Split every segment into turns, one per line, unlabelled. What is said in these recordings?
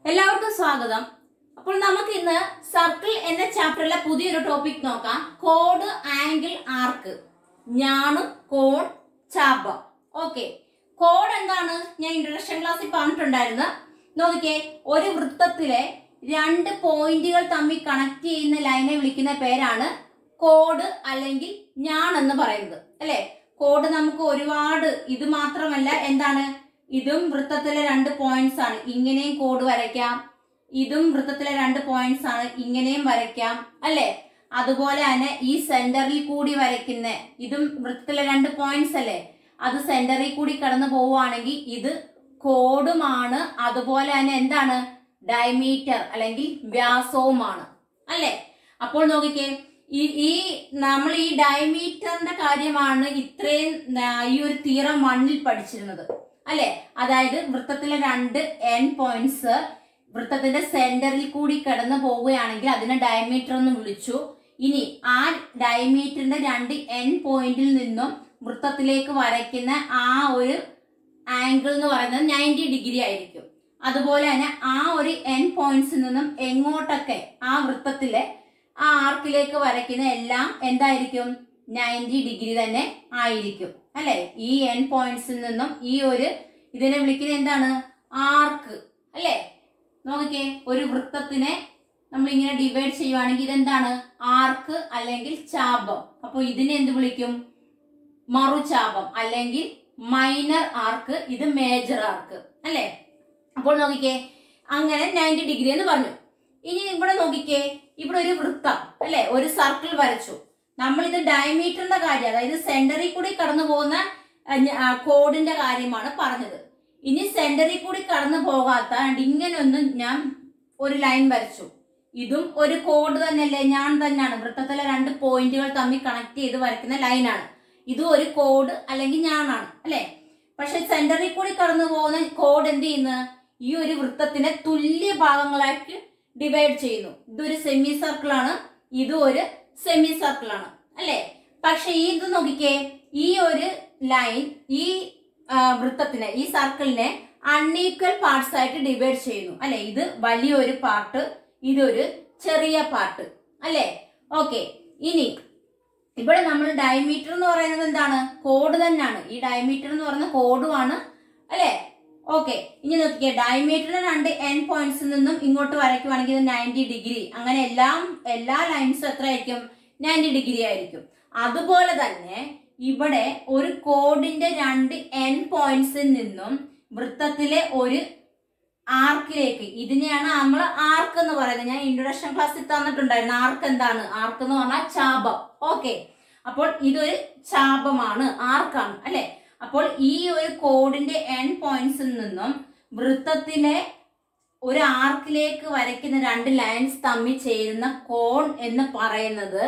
എല്ലാവർക്കും സ്വാഗതം അപ്പോൾ നമുക്ക് ഇന്ന് സർക്കിൾ എന്ന ചാപ്റ്ററിലെ പുതിയൊരു ടോപ്പിക് നോക്കാം കോഡ് ആംഗിൾ ആർക്ക് ഞാണ് കോൺ ചാപം ഓക്കെ കോഡ് എന്താണ് ഞാൻ ഇൻട്രഡക്ഷൻ ക്ലാസ്സിൽ പറഞ്ഞിട്ടുണ്ടായിരുന്നു നോക്കിക്കേ ഒരു വൃത്തത്തിലെ രണ്ട് പോയിന്റുകൾ തമ്മിൽ കണക്ട് ചെയ്യുന്ന ലൈനെ വിളിക്കുന്ന പേരാണ് കോഡ് അല്ലെങ്കിൽ ഞാൻ എന്ന് പറയുന്നത് അല്ലെ കോഡ് നമുക്ക് ഒരുപാട് ഇത് മാത്രമല്ല എന്താണ് ഇതും വൃത്തത്തിലെ രണ്ട് പോയിന്റ്സ് ആണ് ഇങ്ങനെയും കോഡ് വരയ്ക്കാം ഇതും വൃത്തത്തിലെ രണ്ട് പോയിന്റ്സ് ആണ് ഇങ്ങനെയും വരയ്ക്കാം അല്ലെ അതുപോലെ തന്നെ ഈ സെന്ററിൽ കൂടി വരയ്ക്കുന്ന ഇതും വൃത്തത്തിലെ രണ്ട് പോയിന്റ്സ് അല്ലേ അത് സെന്ററിൽ കൂടി കടന്നു പോവുകയാണെങ്കിൽ ഇത് കോഡുമാണ് അതുപോലെ തന്നെ എന്താണ് ഡയമീറ്റർ അല്ലെങ്കിൽ വ്യാസവുമാണ് അല്ലെ അപ്പോൾ നോക്കിക്കേ ഈ ഈ നമ്മൾ ഈ ഡയമീറ്ററിന്റെ കാര്യമാണ് ഇത്രയും ആ, ഈ ഒരു തീറം വണ്ണിൽ പഠിച്ചിരുന്നത് അല്ലെ അതായത് വൃത്തത്തിലെ രണ്ട് എൻ പോയിന്റ്സ് വൃത്തത്തിന്റെ സെന്ററിൽ കൂടി കടന്നു പോവുകയാണെങ്കിൽ അതിനെ ഡയമീറ്റർ എന്ന് വിളിച്ചു ഇനി ആ ഡയമീറ്ററിന്റെ രണ്ട് എൻ പോയിന്റിൽ നിന്നും വൃത്തത്തിലേക്ക് വരയ്ക്കുന്ന ആ ഒരു ആംഗിൾ എന്ന് പറയുന്നത് നയൻറ്റി ഡിഗ്രി ആയിരിക്കും അതുപോലെ തന്നെ ആ ഒരു എൻ പോയിന്റ്സിൽ നിന്നും എങ്ങോട്ടൊക്കെ ആ വൃത്തത്തിലെ ആ ആർക്കിലേക്ക് വരയ്ക്കുന്ന എല്ലാം എന്തായിരിക്കും നയൻറ്റി ഡിഗ്രി തന്നെ ആയിരിക്കും അല്ലെ ഈ എൻ പോയിന്റ്സിൽ നിന്നും ഈ ഒരു ഇതിനെ വിളിക്കുന്നത് എന്താണ് ആർക്ക് അല്ലെ നോക്കിക്കേ ഒരു വൃത്തത്തിനെ നമ്മൾ ഇങ്ങനെ ഡിവൈഡ് ചെയ്യുവാണെങ്കിൽ ഇതെന്താണ് ആർക്ക് അല്ലെങ്കിൽ ചാപം അപ്പൊ ഇതിനെ എന്ത് വിളിക്കും മറുചാപം അല്ലെങ്കിൽ മൈനർ ആർക്ക് ഇത് മേജർ ആർക്ക് അല്ലെ അപ്പോൾ നോക്കിക്കേ അങ്ങനെ നയൻറ്റി ഡിഗ്രി എന്ന് പറഞ്ഞു ഇനി ഇവിടെ നോക്കിക്കേ ഇവിടെ ഒരു വൃത്തം അല്ലെ ഒരു സർക്കിൾ വരച്ചു നമ്മൾ ഇത് ഡയമീറ്ററിന്റെ കാര്യം അതായത് സെന്ററിൽ കൂടി കടന്നു പോകുന്ന ആ, ഞ- ആ, കോഡിന്റെ കാര്യമാണ് പറഞ്ഞത് ഇനി സെന്ററിൽ കൂടി കടന്നു പോകാത്ത and ഇങ്ങനെ ഒന്ന് ഞാൻ ഒരു ലൈൻ വരച്ചു ഇതും ഒരു കോഡ് തന്നെയല്ലേ ഞാൻ തന്നെയാണ് വൃത്തത്തിലെ രണ്ട് പോയിന്റുകൾ തമ്മിൽ കണക്ട് ചെയ്ത് വരയ്ക്കുന്ന ലൈനാണ് ഇതും ഒരു കോഡ് അല്ലെങ്കിൽ ഞാനാണ് അല്ലെ പക്ഷെ സെന്ററിൽ കൂടി കടന്നു പോകുന്ന കോഡ് എന്ത് ചെയ്യുന്നു ഈ ഒരു വൃത്തത്തിനെ തുല്യ ഭാഗങ്ങളാക്കി ഡിവൈഡ് ചെയ്യുന്നു ഇതൊരു സെമി സർക്കിൾ ആണ് ഇതും ഒരു സെമി സർക്കിൾ ആണ് അല്ലെ പക്ഷെ ഈ ഇത് നോക്കിക്കേ ഈ ഒരു ലൈൻ ഈ ആ, വൃത്തത്തിനെ ഈ സർക്കിളിനെ അൺഈക്വൽ പാർട്സ് ആയിട്ട് ഡിവൈഡ് ചെയ്യുന്നു അല്ലെ ഇത് വലിയൊരു പാർട്ട് ഇതൊരു ചെറിയ പാർട്ട് അല്ലെ ഓക്കെ ഇനി ഇവിടെ നമ്മൾ ഡയമീറ്റർ എന്ന് പറയുന്നത് എന്താണ് കോഡ് തന്നെയാണ് ഈ ഡയമീറ്റർ എന്ന് പറയുന്ന കോഡുമാണ് അല്ലെ ഓക്കെ ഇനി നോക്കിക്കേ ഡയമീറ്ററിന് രണ്ട് എൻ പോയിന്റ്സിൽ നിന്നും ഇങ്ങോട്ട് വരയ്ക്കുവാണെങ്കിൽ ഇത് നയൻറ്റി ഡിഗ്രി അങ്ങനെ എല്ലാം എല്ലാ ലൈൻസും എത്ര ആയിരിക്കും നയൻറ്റി ഡിഗ്രി ആയിരിക്കും അതുപോലെ തന്നെ ഇവിടെ ഒരു കോഡിന്റെ രണ്ട് എൻ പോയിന്റ്സിൽ നിന്നും വൃത്തത്തിലെ ഒരു ആർക്കിലേക്ക് ഇതിനെയാണ് നമ്മൾ ആർക്ക് എന്ന് പറയുന്നത് ഞാൻ ഇൻട്രൊഡക്ഷൻ ക്ലാസ്സിൽ തന്നിട്ടുണ്ടായിരുന്നു ആർക്ക് എന്താണ് ആർക്ക് എന്ന് പറഞ്ഞാൽ ചാപം ഓക്കെ അപ്പോൾ ഇതൊരു ചാപമാണ് ആർക്കാണ് അല്ലെ അപ്പോൾ ഈ ഒരു കോഡിന്റെ എൻ പോയിന്റ്സിൽ നിന്നും വൃത്തത്തിലെ ഒരു ആർക്കിലേക്ക് വരയ്ക്കുന്ന രണ്ട് ലൈൻസ് തമ്മിൽ ചേരുന്ന കോൺ എന്ന് പറയുന്നത്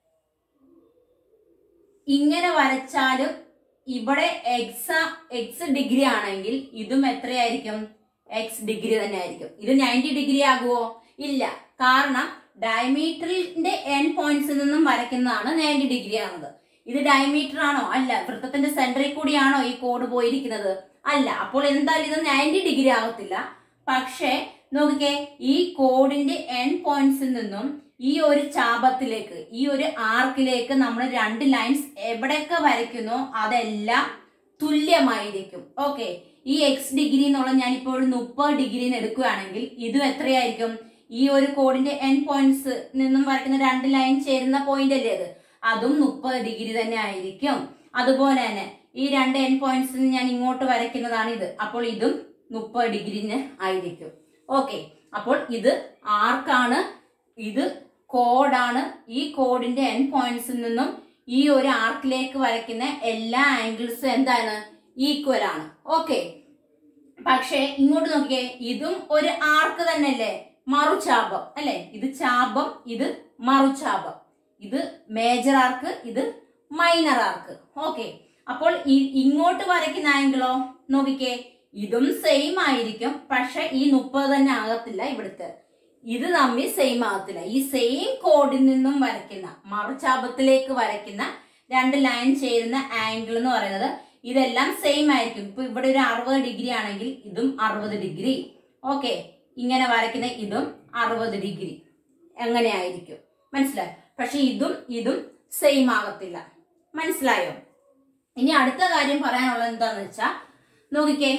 ഇങ്ങനെ വരച്ചാലും ഇവിടെ എക്സ് എക്സ് ഡിഗ്രി ആണെങ്കിൽ ഇതും എത്രയായിരിക്കും എക്സ് ഡിഗ്രി തന്നെ ആയിരിക്കും ഇത് നയൻറ്റി ഡിഗ്രി ആകുമോ ഇല്ല കാരണം ഡയമീറ്ററിന്റെ എൻ പോയിന്റ്സിൽ നിന്നും വരയ്ക്കുന്നതാണ് നയൻറ്റി ഡിഗ്രി ആകുന്നത് ഇത് ഡയമീറ്റർ ആണോ അല്ല വൃത്തത്തിന്റെ സെന്ററിൽ കൂടിയാണോ ഈ കോഡ് പോയിരിക്കുന്നത് അല്ല അപ്പോൾ എന്തായാലും ഇത് നയൻറ്റി ഡിഗ്രി ആകത്തില്ല പക്ഷേ നോക്കിക്കേ ഈ കോഡിന്റെ എൻ പോയിന്റ്സിൽ നിന്നും ഈ ഒരു ചാപത്തിലേക്ക് ഈ ഒരു ആർക്കിലേക്ക് നമ്മൾ രണ്ട് ലൈൻസ് എവിടെയൊക്കെ വരയ്ക്കുന്നോ അതെല്ലാം തുല്യമായിരിക്കും ഓക്കെ ഈ എക്സ് ഡിഗ്രി എന്നുള്ള ഞാൻ ഇപ്പോൾ ഒരു മുപ്പത് ഡിഗ്രി എടുക്കുകയാണെങ്കിൽ ഇതും എത്രയായിരിക്കും ഈ ഒരു കോഡിന്റെ എൻ പോയിന്റ്സ് നിന്നും വരയ്ക്കുന്ന രണ്ട് ലൈൻ ചേരുന്ന പോയിന്റ് അല്ലേ അത് അതും മുപ്പത് ഡിഗ്രി തന്നെ ആയിരിക്കും അതുപോലെ തന്നെ ഈ രണ്ട് എൻ പോയിന്റ്സ് ഞാൻ ഇങ്ങോട്ട് വരയ്ക്കുന്നതാണ് ഇത് അപ്പോൾ ഇതും മുപ്പത് ഡിഗ്രിന് ആയിരിക്കും ഓക്കെ അപ്പോൾ ഇത് ആർക്കാണ് ഇത് കോഡാണ് ഈ കോഡിന്റെ എൻ പോയിന്റ്സിൽ നിന്നും ഈ ഒരു ആർക്കിലേക്ക് വരയ്ക്കുന്ന എല്ലാ ആംഗിൾസും എന്താണ് ഈക്വൽ ആണ് ഓക്കെ പക്ഷേ ഇങ്ങോട്ട് നോക്കിയേ ഇതും ഒരു ആർക്ക് തന്നെയല്ലേ മറുചാപം അല്ലെ ഇത് ചാപം ഇത് മറുചാപം ഇത് മേജർ ആർക്ക് ഇത് മൈനർ ആർക്ക് ഓക്കെ അപ്പോൾ ഈ- ഇങ്ങോട്ട് വരയ്ക്കുന്ന ആംഗിളോ നോക്കിക്കേ ഇതും സെയിം ആയിരിക്കും പക്ഷെ ഈ മുപ്പത് തന്നെ ആകത്തില്ല ഇവിടുത്തെ ഇത് തമ്മിൽ സെയിം ആകത്തില്ല ഈ സെയിം കോഡിൽ നിന്നും വരയ്ക്കുന്ന മറുചാപത്തിലേക്ക് വരയ്ക്കുന്ന രണ്ട് ലൈൻ ചേരുന്ന ആംഗിൾ എന്ന് പറയുന്നത് ഇതെല്ലാം സെയിം ആയിരിക്കും ഇപ്പൊ ഇവിടെ ഒരു അറുപത് ഡിഗ്രി ആണെങ്കിൽ ഇതും അറുപത് ഡിഗ്രി ഓക്കെ ഇങ്ങനെ വരയ്ക്കുന്ന ഇതും അറുപത് ഡിഗ്രി എങ്ങനെ ആയിരിക്കും മനസ്സിലായോ പക്ഷെ ഇതും ഇതും സെയിം ആകത്തില്ല മനസ്സിലായോ ഇനി അടുത്ത കാര്യം പറയാനുള്ളത് എന്താന്ന് വെച്ചാ നോക്കിക്കേ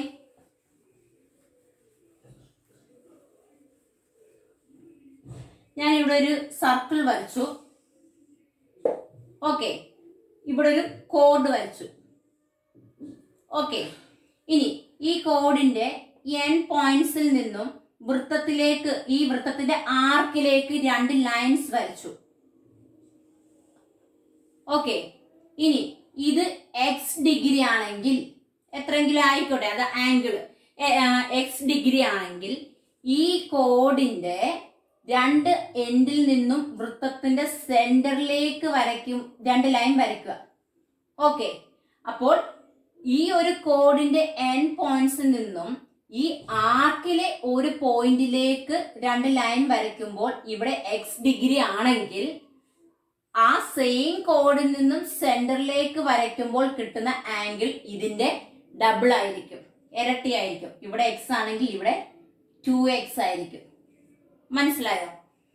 ഞാൻ ഇവിടെ ഒരു സർക്കിൾ വരച്ചു ഓക്കെ ഇവിടെ ഒരു കോഡ് വരച്ചു ഓക്കെ ഇനി ഈ കോഡിന്റെ എൻ പോയിന്റ്സിൽ നിന്നും വൃത്തത്തിലേക്ക് ഈ വൃത്തത്തിന്റെ ആർക്കിലേക്ക് രണ്ട് ലൈൻസ് വരച്ചു ഓക്കെ ഇനി ഇത് എക്സ് ഡിഗ്രി ആണെങ്കിൽ എത്രയെങ്കിലും ആയിക്കോട്ടെ അത് ആംഗിൾ എക്സ് ഡിഗ്രി ആണെങ്കിൽ ഈ കോഡിന്റെ രണ്ട് എൻഡിൽ നിന്നും വൃത്തത്തിന്റെ സെന്ററിലേക്ക് വരയ്ക്കും രണ്ട് ലൈൻ വരയ്ക്കുക ഓക്കെ അപ്പോൾ ഈ ഒരു കോഡിന്റെ എൻ പോയിന്റ്സിൽ നിന്നും ഈ ആർക്കിലെ ഒരു പോയിന്റിലേക്ക് രണ്ട് ലൈൻ വരയ്ക്കുമ്പോൾ ഇവിടെ എക്സ് ഡിഗ്രി ആണെങ്കിൽ ആ സെയിം കോഡിൽ നിന്നും സെന്ററിലേക്ക് വരയ്ക്കുമ്പോൾ കിട്ടുന്ന ആംഗിൾ ഇതിന്റെ ഡബിൾ ആയിരിക്കും ഇരട്ടി ആയിരിക്കും ഇവിടെ എക്സ് ആണെങ്കിൽ ഇവിടെ ടു എക്സ് ആയിരിക്കും മനസ്സിലായോ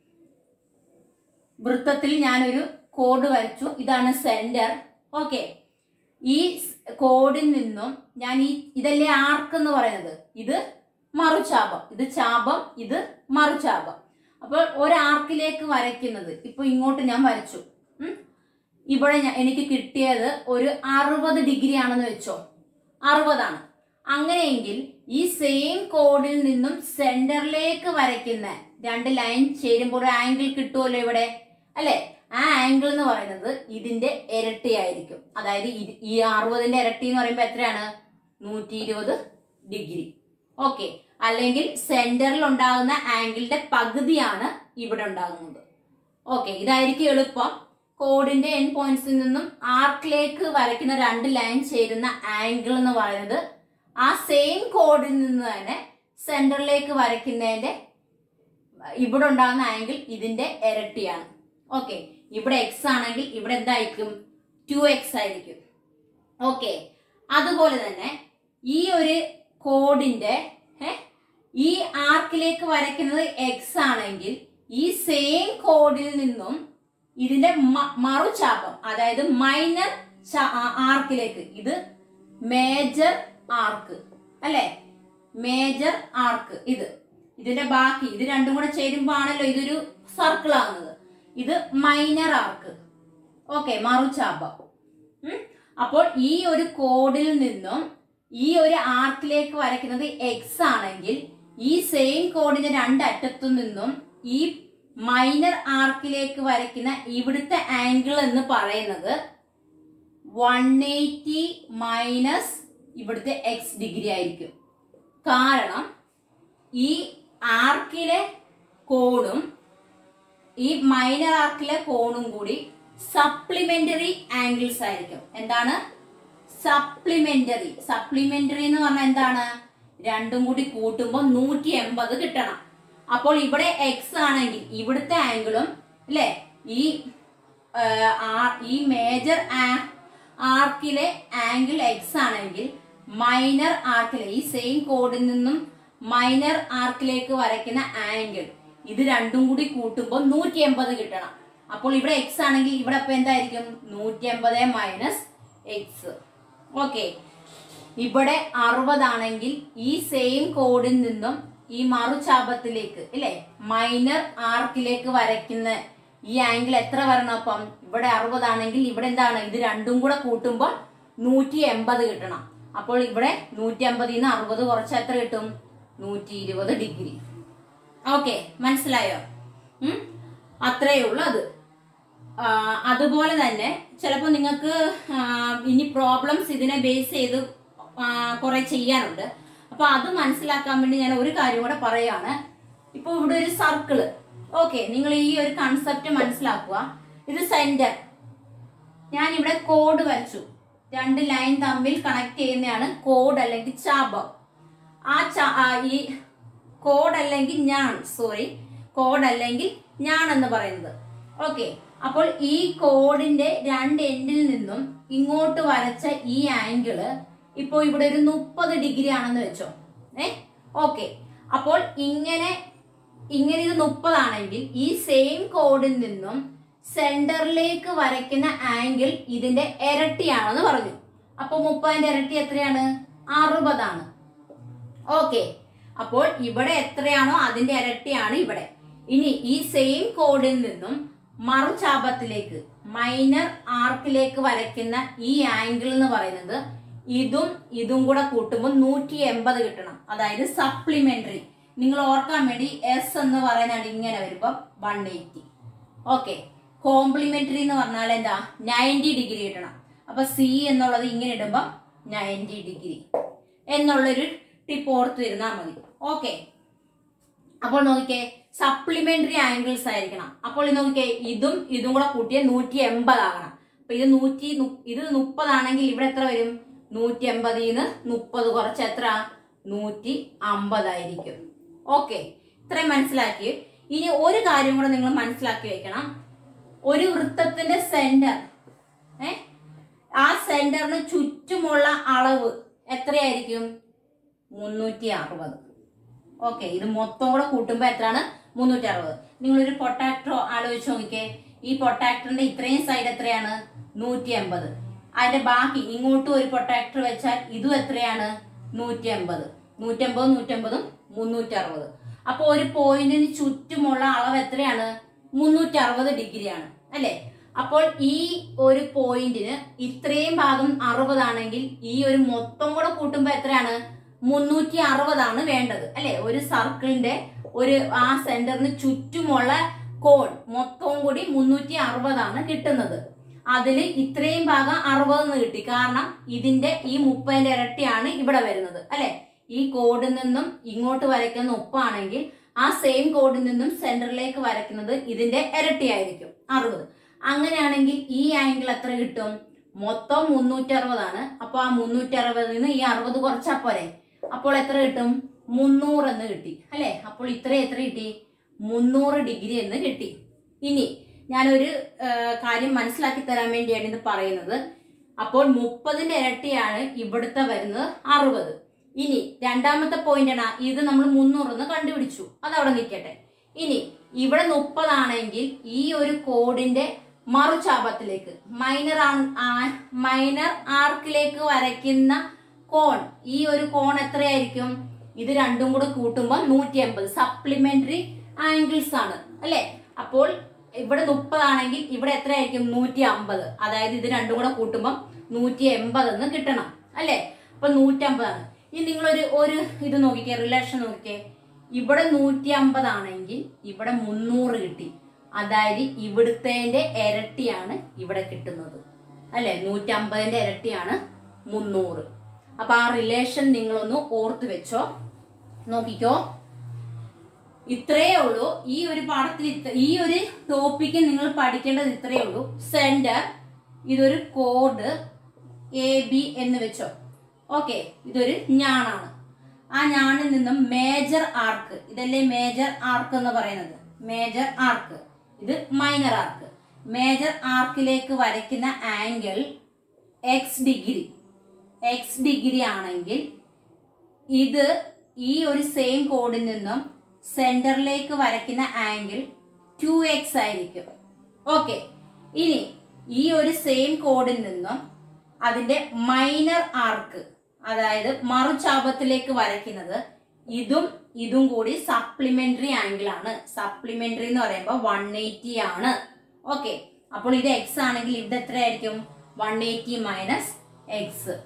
വൃത്തത്തിൽ ഞാനൊരു കോഡ് വരച്ചു ഇതാണ് സെന്റർ ഓക്കെ ഈ കോഡിൽ നിന്നും ഞാൻ ഈ ഇതല്ലേ ആർക്ക് എന്ന് പറയുന്നത് ഇത് മറുചാപം ഇത് ചാപം ഇത് മറുചാപം അപ്പോൾ ഒരാർക്കിലേക്ക് വരയ്ക്കുന്നത് ഇപ്പൊ ഇങ്ങോട്ട് ഞാൻ വരച്ചു ഉം. ഇവിടെ ഞാൻ- എനിക്ക് കിട്ടിയത് ഒരു അറുപത് ഡിഗ്രി ആണെന്ന് വെച്ചോ അറുപതാണ് അങ്ങനെയെങ്കിൽ ഈ സെയിം കോഡിൽ നിന്നും സെന്ററിലേക്ക് വരയ്ക്കുന്ന രണ്ട് ലൈൻ ചേരുമ്പോൾ ഒരു ആംഗിൾ കിട്ടുമല്ലോ ഇവിടെ അല്ലെ ആ ആംഗിൾ എന്ന് പറയുന്നത് ഇതിന്റെ ഇരട്ടിയായിരിക്കും അതായത് ഇത് ഈ അറുപതിന്റെ ഇരട്ടി എന്ന് പറയുമ്പോൾ എത്രയാണ് നൂറ്റി ഇരുപത് ഡിഗ്രി ഓക്കെ അല്ലെങ്കിൽ സെന്ററിൽ ഉണ്ടാകുന്ന ആംഗിളിന്റെ പകുതിയാണ് ഇവിടെ ഉണ്ടാകുന്നത് ഓക്കെ ഇതായിരിക്കും എളുപ്പം കോഡിന്റെ എൻ പോയിന്റ്സിൽ നിന്നും ആർക്കിലേക്ക് വരയ്ക്കുന്ന രണ്ട് ലൈൻ ചേരുന്ന ആംഗിൾ എന്ന് പറയുന്നത് ആ സെയിം കോഡിൽ നിന്ന് തന്നെ സെന്ററിലേക്ക് വരയ്ക്കുന്നതിന്റെ ഇവിടെ ഉണ്ടാകുന്ന ആംഗിൾ ഇതിന്റെ ഇരട്ടിയാണ് ഓക്കെ ഇവിടെ എക്സ് ആണെങ്കിൽ ഇവിടെ എന്തായിരിക്കും ടു എക്സ് ആയിരിക്കും ഓക്കെ അതുപോലെ തന്നെ ഈ ഒരു കോഡിന്റെ ഏ, ഈ ആർക്കിലേക്ക് വരയ്ക്കുന്നത് എക്സ് ആണെങ്കിൽ ഈ സെയിം കോഡിൽ നിന്നും ഇതിന്റെ മ- മറുചാപം അതായത് മൈനർ ആർക്കിലേക്ക് ഇത് മേജർ ആർക്ക് അല്ലെ മേജർ ആർക്ക് ഇത് ഇതിന്റെ ബാക്കി ഇത് രണ്ടും കൂടെ ചേരുമ്പോ ആണല്ലോ ഇതൊരു സർക്കിൾ ആകുന്നത് ഇത് മൈനർ ആർക്ക് ഓക്കെ മറുചാപം ഉം. അപ്പോൾ ഈ ഒരു കോഡിൽ നിന്നും ഈ ഒരു ആർക്കിലേക്ക് വരയ്ക്കുന്നത് എക്സ് ആണെങ്കിൽ ഈ സെയിം കോഡിന്റെ രണ്ട് അറ്റത്തു നിന്നും ഈ മൈനർ ആർക്കിലേക്ക് വരയ്ക്കുന്ന ഇവിടുത്തെ ആംഗിൾ എന്ന് പറയുന്നത് വൺ എയ്റ്റി മൈനസ് ഇവിടുത്തെ എക്സ് ഡിഗ്രി ആയിരിക്കും കാരണം ഈ ആർക്കിലെ കോണും ഈ മൈനർ ആർക്കിലെ കോണും കൂടി സപ്ലിമെന്ററി ആംഗിൾസ് ആയിരിക്കും എന്താണ് സപ്ലിമെന്ററി സപ്ലിമെന്ററി എന്ന് പറഞ്ഞാൽ എന്താണ് രണ്ടും കൂടി കൂട്ടുമ്പോൾ നൂറ്റി എൺപത് കിട്ടണം അപ്പോൾ ഇവിടെ എക്സ് ആണെങ്കിൽ ഇവിടുത്തെ ആംഗിളും അല്ലെ ഈ ആ, ആ- ഈ മേജർ ആർക്കിലെ ആംഗിൾ എക്സ് ആണെങ്കിൽ മൈനർ ആർക്കിലെ ഈ സെയിം കോഡിൽ നിന്നും മൈനർ ആർക്കിലേക്ക് വരയ്ക്കുന്ന ആംഗിൾ ഇത് രണ്ടും കൂടി കൂട്ടുമ്പോൾ നൂറ്റി എൺപത് കിട്ടണം അപ്പോൾ ഇവിടെ എക്സ് ആണെങ്കിൽ ഇവിടെ അപ്പൊ എന്തായിരിക്കും നൂറ്റി എൺപത് മൈനസ് എക്സ് ഓക്കെ ഇവിടെ അറുപതാണെങ്കിൽ ഈ സെയിം കോഡിൽ നിന്നും ഈ മറുചാപത്തിലേക്ക് ഇല്ലേ മൈനർ ആർക്കിലേക്ക് വരയ്ക്കുന്ന ഈ ആംഗിൾ എത്ര വരണം അപ്പം ഇവിടെ അറുപതാണെങ്കിൽ ഇവിടെ എന്താണ് ഇത് രണ്ടും കൂടെ കൂട്ടുമ്പോൾ നൂറ്റി എൺപത് കിട്ടണം അപ്പോൾ ഇവിടെ നൂറ്റി അമ്പതിൽ നിന്ന് അറുപത് കുറച്ച് എത്ര കിട്ടും നൂറ്റി ഇരുപത് ഡിഗ്രി ഓക്കെ മനസ്സിലായോ ഉം? അത്രയേ ഉള്ളൂ അത് ആ, അതുപോലെ തന്നെ ചിലപ്പോൾ നിങ്ങൾക്ക് ആ, ഇനി പ്രോബ്ലംസ് ഇതിനെ ബേസ് ചെയ്ത് കുറെ ചെയ്യാനുണ്ട് അപ്പൊ അത് മനസ്സിലാക്കാൻ വേണ്ടി ഞാൻ ഒരു കാര്യം കൂടെ പറയാണ് ഇപ്പൊ ഇവിടെ ഒരു സർക്കിള് ഓക്കെ നിങ്ങൾ ഈ ഒരു കൺസെപ്റ്റ് മനസ്സിലാക്കുക ഇത് സെന്റർ ഞാൻ ഇവിടെ കോഡ് വരച്ചു രണ്ട് ലൈൻ തമ്മിൽ കണക്ട് ചെയ്യുന്നതാണ് കോഡ് അല്ലെങ്കിൽ ചാപം ആ ച- ആ ഈ കോഡ് അല്ലെങ്കിൽ ഞാൻ സോറി കോഡ് അല്ലെങ്കിൽ ഞാൻ എന്ന് പറയുന്നത് ഓക്കെ അപ്പോൾ ഈ കോഡിന്റെ രണ്ട് എൻഡിൽ നിന്നും ഇങ്ങോട്ട് വരച്ച ഈ ആംഗിള് ഇപ്പോൾ ഇവിടെ ഒരു മുപ്പത് ഡിഗ്രി ആണെന്ന് വെച്ചോ ഏ ഓക്കെ അപ്പോൾ ഇങ്ങനെ ഇങ്ങനെ ഇത് മുപ്പതാണെങ്കിൽ ഈ സെയിം കോഡിൽ നിന്നും സെന്ററിലേക്ക് വരയ്ക്കുന്ന ആംഗിൾ ഇതിന്റെ ഇരട്ടിയാണെന്ന് പറഞ്ഞു അപ്പോൾ മുപ്പതിന്റെ ഇരട്ടി എത്രയാണ് അറുപതാണ് ഓക്കെ അപ്പോൾ ഇവിടെ എത്രയാണോ അതിന്റെ ഇരട്ടിയാണ് ഇവിടെ ഇനി ഈ സെയിം കോഡിൽ നിന്നും മറുചാപത്തിലേക്ക് മൈനർ ആർക്കിലേക്ക് വരയ്ക്കുന്ന ഈ ആംഗിൾ എന്ന് പറയുന്നത് ഇതും ഇതും കൂടെ കൂട്ടുമ്പോൾ നൂറ്റി എൺപത് കിട്ടണം അതായത് സപ്ലിമെന്ററി നിങ്ങൾ ഓർക്കാൻ വേണ്ടി എസ് എന്ന് പറയുന്നത് ഇങ്ങനെ വരുമ്പോൾ വൺ എയ്റ്റി ഓക്കെ കോംപ്ലിമെന്ററി എന്ന് പറഞ്ഞാൽ എന്താ നയൻറ്റി ഡിഗ്രി കിട്ടണം അപ്പൊ സി എന്നുള്ളത് ഇങ്ങനെ ഇടുമ്പോൾ നയൻറ്റി ഡിഗ്രി എന്നുള്ളൊരു ടിപ്പ് ഓർത്ത് ഇരുന്നാൽ മതി ഓക്കെ അപ്പോൾ നോക്കിക്കേ സപ്ലിമെന്ററി ആംഗിൾസ് ആയിരിക്കണം അപ്പോൾ ഇത് നോക്കിക്കേ ഇതും ഇതും കൂടെ കൂട്ടിയ നൂറ്റി എൺപത് ആകണം അപ്പൊ ഇത് നൂറ്റി നു- ഇത് മുപ്പതാണെങ്കിൽ ഇവിടെ എത്ര വരും നൂറ്റി എൺപതിന്ന് മുപ്പത് കുറച്ച് എത്ര നൂറ്റി അമ്പതായിരിക്കും ഓക്കെ ഇത്രയും മനസ്സിലാക്കി ഇനി ഒരു കാര്യം കൂടെ നിങ്ങൾ മനസ്സിലാക്കി വെക്കണം ഒരു വൃത്തത്തിന്റെ സെന്റർ ഏ ആ സെന്ററിന് ചുറ്റുമുള്ള അളവ് എത്രയായിരിക്കും മുന്നൂറ്റി അറുപത് ഓക്കെ ഇത് മൊത്തം കൂടെ കൂട്ടുമ്പോൾ എത്രയാണ് മുന്നൂറ്റി അറുപത് നിങ്ങളൊരു പൊട്ടാക്ടറോ ആലോചിച്ച് നോക്കിക്കേ ഈ പൊട്ടാക്ടറിന്റെ ഇത്രയും സൈഡ് എത്രയാണ് നൂറ്റി എൺപത് അതിന്റെ ബാക്കി ഇങ്ങോട്ടും ഒരു പൊട്ടാക്ടർ വെച്ചാൽ ഇതും എത്രയാണ് നൂറ്റി എൺപത് നൂറ്റമ്പത് നൂറ്റമ്പതും മുന്നൂറ്റി അറുപത് അപ്പൊ ഒരു പോയിന്റിന് ചുറ്റുമുള്ള അളവ് എത്രയാണ് മുന്നൂറ്റി അറുപത് ഡിഗ്രിയാണ് അല്ലെ അപ്പോൾ ഈ ഒരു പോയിന്റിന് ഇത്രയും ഭാഗം അറുപതാണെങ്കിൽ ഈ ഒരു മൊത്തം കൂടെ കൂട്ടുമ്പോൾ എത്രയാണ് മുന്നൂറ്റി അറുപതാണ് വേണ്ടത് അല്ലെ ഒരു സർക്കിളിന്റെ ഒരു ആ സെന്ററിന് ചുറ്റുമുള്ള കോൺ മൊത്തവും കൂടി മുന്നൂറ്റി അറുപതാണ് കിട്ടുന്നത് അതിൽ ഇത്രയും ഭാഗം അറുപതെന്ന് കിട്ടി കാരണം ഇതിന്റെ ഈ മുപ്പതിന്റെ ഇരട്ടിയാണ് ഇവിടെ വരുന്നത് അല്ലെ ഈ കോഡിൽ നിന്നും ഇങ്ങോട്ട് വരയ്ക്കുന്ന ഉപ്പാണെങ്കിൽ ആ സെയിം കോഡിൽ നിന്നും സെന്ററിലേക്ക് വരയ്ക്കുന്നത് ഇതിന്റെ ഇരട്ടിയായിരിക്കും അറുപത് അങ്ങനെയാണെങ്കിൽ ഈ ആംഗിൾ എത്ര കിട്ടും മൊത്തം മുന്നൂറ്റി അറുപതാണ് അപ്പൊ ആ മുന്നൂറ്റി അറുപതിൽ നിന്ന് ഈ അറുപത് കുറച്ചാ പോരെ അപ്പോൾ എത്ര കിട്ടും മുന്നൂറ് എന്ന് കിട്ടി അല്ലെ അപ്പോൾ ഇത്ര എത്ര കിട്ടി മുന്നൂറ് ഡിഗ്രി എന്ന് കിട്ടി ഇനി ഞാനൊരു ആ, കാര്യം മനസ്സിലാക്കി തരാൻ വേണ്ടിയാണ് ഇത് പറയുന്നത് അപ്പോൾ മുപ്പതിന്റെ ഇരട്ടിയാണ് ഇവിടുത്തെ വരുന്നത് അറുപത് ഇനി രണ്ടാമത്തെ പോയിന്റ് ആണ് ഇത് നമ്മൾ മുന്നൂറെന്ന് കണ്ടുപിടിച്ചു അത് അവിടെ നിൽക്കട്ടെ ഇനി ഇവിടെ മുപ്പതാണെങ്കിൽ ഈ ഒരു കോഡിന്റെ മറുചാപത്തിലേക്ക് മൈനർ മൈനർ ആർക്കിലേക്ക് വരയ്ക്കുന്ന കോൺ ഈ ഒരു കോൺ എത്രയായിരിക്കും ഇത് രണ്ടും കൂടെ കൂട്ടുമ്പോൾ നൂറ്റി എൺപത് സപ്ലിമെന്ററി ആംഗിൾസ് ആണ് അല്ലെ അപ്പോൾ ഇവിടെ മുപ്പതാണെങ്കിൽ ഇവിടെ എത്രയായിരിക്കും നൂറ്റി അമ്പത് അതായത് ഇത് രണ്ടും കൂടെ കൂട്ടുമ്പോൾ നൂറ്റി എൺപത് എന്ന് കിട്ടണം അല്ലെ അപ്പൊ നൂറ്റമ്പതാണ് ഇനി നിങ്ങളൊരു ഒരു ഇത് നോക്കിക്കേ റിലേഷൻ നോക്കിക്കേ ഇവിടെ നൂറ്റി അമ്പതാണെങ്കിൽ ഇവിടെ മുന്നൂറ് കിട്ടി അതായത് ഇവിടുത്തേന്റെ ഇരട്ടിയാണ് ഇവിടെ കിട്ടുന്നത് അല്ലെ നൂറ്റമ്പതിന്റെ ഇരട്ടിയാണ് മുന്നൂറ് അപ്പൊ ആ റിലേഷൻ നിങ്ങളൊന്ന് ഓർത്ത് വെച്ചോ നോക്കിക്കോ ഇത്രയേ ഉള്ളൂ ഈ ഒരു പാഠത്തിൽ ഇത്ര- ഈ ഒരു ടോപ്പിക്ക് നിങ്ങൾ പഠിക്കേണ്ടത് ഇത്രയേ ഉള്ളൂ സെന്റർ ഇതൊരു കോഡ് എ ബി എന്ന് വെച്ചോ ഓക്കെ ഇതൊരു ഞാണാണ് ആ ഞാണിൽ നിന്നും മേജർ ആർക്ക് ഇതല്ലേ മേജർ ആർക്ക് എന്ന് പറയുന്നത് മേജർ ആർക്ക് ഇത് മൈനർ ആർക്ക് മേജർ ആർക്കിലേക്ക് വരയ്ക്കുന്ന angle x degree x degree ആണെങ്കിൽ ഇത് ഈ ഒരു സെയിം കോഡിൽ നിന്നും സെന്ററിലേക്ക് വരയ്ക്കുന്ന ആംഗിൾ ടു എക്സ് ആയിരിക്കും ഓക്കെ ഇനി ഈ ഒരു സെയിം കോഡിൽ നിന്നും അതിന്റെ മൈനർ ആർക്ക് അതായത് മറുചാപത്തിലേക്ക് വരയ്ക്കുന്നത് ഇതും ഇതും കൂടി സപ്ലിമെന്ററി ആംഗിൾ ആണ് സപ്ലിമെന്ററി എന്ന് പറയുമ്പോൾ വൺ എയ്റ്റി ആണ് ഓക്കെ അപ്പോൾ ഇത് എക്സ് ആണെങ്കിൽ ഇത് എത്രയായിരിക്കും one eighty minus x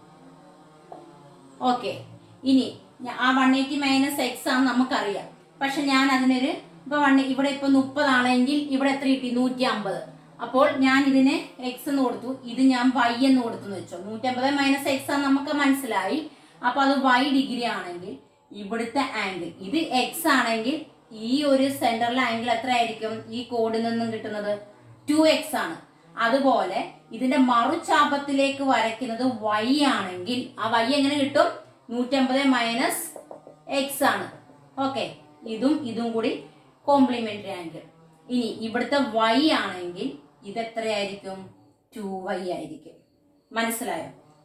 okay ഇനി ഞ- ആ വൺ എയ്റ്റി മൈനസ് എക്സ് ആണ് നമുക്കറിയാം പക്ഷെ ഞാൻ അതിനൊരു ഇപ്പൊ വൺ ഇവിടെ ഇപ്പൊ മുപ്പതാണെങ്കിൽ ഇവിടെ എത്ര കിട്ടി നൂറ്റി അമ്പത് അപ്പോൾ ഞാൻ ഇതിന് എക്സ് എന്ന് കൊടുത്തു ഇത് ഞാൻ വൈ എന്ന് കൊടുത്തു എന്ന് വെച്ചോ നൂറ്റമ്പത് മൈനസ് എക്സ് ആണ് നമുക്ക് മനസ്സിലായി അപ്പൊ അത് വൈ ഡിഗ്രി ആണെങ്കിൽ ഇവിടുത്തെ ആംഗിൾ ഇത് എക്സ് ആണെങ്കിൽ ഈ ഒരു സെന്ററിലെ ആംഗിൾ എത്ര ആയിരിക്കും ഈ കോഡിൽ നിന്നും കിട്ടുന്നത് ടു എക്സ് ആണ് അതുപോലെ ഇതിന്റെ മറുചാപത്തിലേക്ക് വരയ്ക്കുന്നത് വൈ ആണെങ്കിൽ ആ വൈ എങ്ങനെ കിട്ടും നൂറ്റമ്പത് മൈനസ് എക്സ് ആണ് ഓക്കെ ഇതും ഇതും കൂടി കോംപ്ലിമെന്ററി ആംഗിൾ ഇനി ഇവിടുത്തെ വൈ ആണെങ്കിൽ ഇത് എത്രയായിരിക്കും ടു വൈ ആയിരിക്കും മനസ്സിലായോ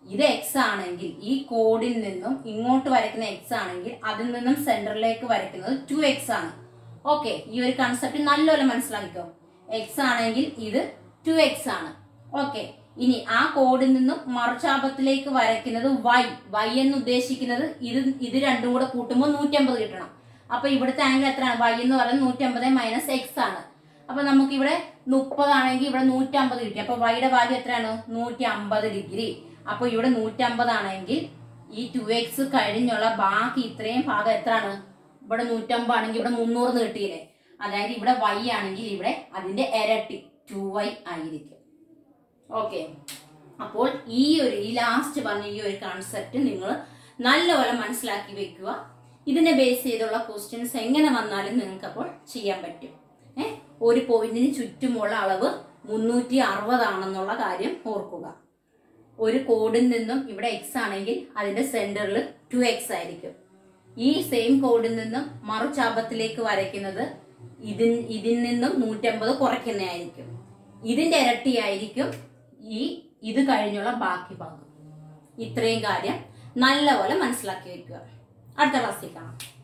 ഇത് എക്സ് ആണെങ്കിൽ ഈ കോഡിൽ നിന്നും ഇങ്ങോട്ട് വരയ്ക്കുന്ന എക്സ് ആണെങ്കിൽ അതിൽ നിന്നും സെന്ററിലേക്ക് വരയ്ക്കുന്നത് ടു എക്സ് ആണ് ഓക്കെ ഈ ഒരു കൺസെപ്റ്റ് നല്ലപോലെ മനസ്സിലാക്കിക്കോ എക്സ് ആണെങ്കിൽ ഇത് ടു എക്സ് ആണ് ഓക്കെ ഇനി ആ കോഡിൽ നിന്നും മറുചാപത്തിലേക്ക് വരയ്ക്കുന്നത് വൈ വൈ എന്ന് ഉദ്ദേശിക്കുന്നത് ഇത് ഇത് രണ്ടും കൂടെ കൂട്ടുമ്പോൾ നൂറ്റമ്പത് കിട്ടണം അപ്പൊ ഇവിടുത്തെ ആംഗിൾ എത്രയാണ് വൈ എന്ന് പറയുന്നത് നൂറ്റമ്പത് മൈനസ് എക്സ് ആണ് അപ്പൊ നമുക്ക് ഇവിടെ മുപ്പതാണെങ്കിൽ ഇവിടെ നൂറ്റമ്പത് കിട്ടി അപ്പൊ വൈയുടെ വാല്യൂ എത്രയാണ് നൂറ്റി അമ്പത് ഡിഗ്രി അപ്പൊ ഇവിടെ നൂറ്റമ്പത് ആണെങ്കിൽ ഈ ടു എക്സ് കഴിഞ്ഞുള്ള ബാക്കി ഇത്രയും ഭാഗം എത്രയാണ് ഇവിടെ നൂറ്റമ്പത് ആണെങ്കിൽ ഇവിടെ മുന്നൂറ് കിട്ടിയില്ലേ അതായത് ഇവിടെ വൈ ആണെങ്കിൽ ഇവിടെ അതിന്റെ ഇരട്ടി ടു വൈ ആയിരിക്കും ഓക്കെ അപ്പോൾ ഈ ഒരു ഈ ലാസ്റ്റ് പറഞ്ഞ ഈ ഒരു കൺസെപ്റ്റ് നിങ്ങൾ നല്ലപോലെ മനസ്സിലാക്കി വെക്കുക ഇതിനെ ബേസ് ചെയ്തുള്ള ക്വസ്റ്റ്യൻസ് എങ്ങനെ വന്നാലും നിങ്ങൾക്ക് അപ്പോൾ ചെയ്യാൻ പറ്റും ഏ ഒരു പോയിന്റിന് ചുറ്റുമുള്ള അളവ് മുന്നൂറ്റി അറുപതാണെന്നുള്ള കാര്യം ഓർക്കുക ഒരു കോഡിൽ നിന്നും ഇവിടെ എക്സ് ആണെങ്കിൽ അതിന്റെ സെന്ററിൽ ടു എക്സ് ആയിരിക്കും ഈ സെയിം കോഡിൽ നിന്നും മറുചാപത്തിലേക്ക് വരയ്ക്കുന്നത് ഇതിൽ ഇതിൽ നിന്നും നൂറ്റമ്പത് കുറയ്ക്കുന്നതായിരിക്കും ഇതിന്റെ ഇരട്ടിയായിരിക്കും ഈ ഇത് കഴിഞ്ഞുള്ള ബാക്കി ഭാഗം ഇത്രയും കാര്യം നല്ലപോലെ മനസ്സിലാക്കി വെക്കുക അടുത്ത ക്ലാസ്സിൽ കാണാം